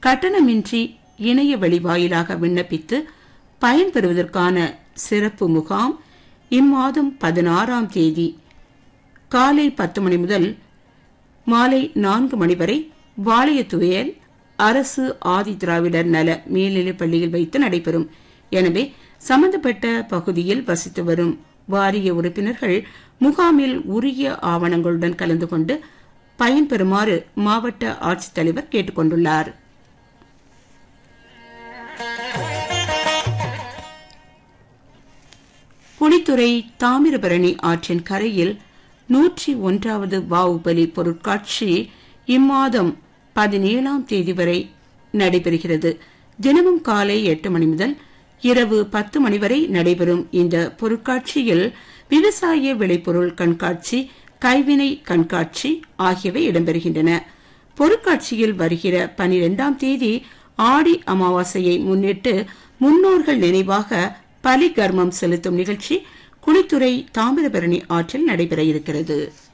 கட்டணமின்றி இணைய வழி வாயிலாக விண்ணப்பித்து பயன்பெறுவதற்கான சிறப்பு முகாம் இம்மாதம் பதினாறாம் தேதி காலை பத்து மணி முதல் மாலை நான்கு மணி வரை வாளையத்துவையல் அரசு ஆதி திராவிடர் நல மேல்நிலைப் பள்ளியில் வைத்து நடைபெறும் எனவே சம்பந்தப்பட்ட பகுதியில் வசித்து வரும் வாரிய உறுப்பினர்கள் முகாமில் உரிய ஆவணங்களுடன் கலந்து கொண்டு பயன்பெறுமாறு மாவட்ட ஆட்சித்தலைவர் கேட்டுக் கொண்டுள்ளார் குளித்துறை தாமிரபரணி ஆற்றின் கரையில் நூற்றி ஒன்றாவது வாவுபலி பொருட்காட்சி இம்மாதம் பதினேழாம் தேதி வரை நடைபெறுகிறது தினமும் காலை எட்டு மணி முதல் இரவு பத்து மணி வரை நடைபெறும் இந்த பொருட்காட்சியில் விவசாய விளைபொருள் கண்காட்சி கைவினை கண்காட்சி ஆகியவை இடம்பெறுகின்றன பொருட்காட்சியில் வருகிற பனிரெண்டாம் தேதி ஆடி அமாவாசையை முன்னிட்டு முன்னோர்கள் நினைவாக பலி கர்மம் செலுத்தும் நிகழ்ச்சி குளித்துறை தாமிரபரணி ஆற்றில் நடைபெற இருக்கிறது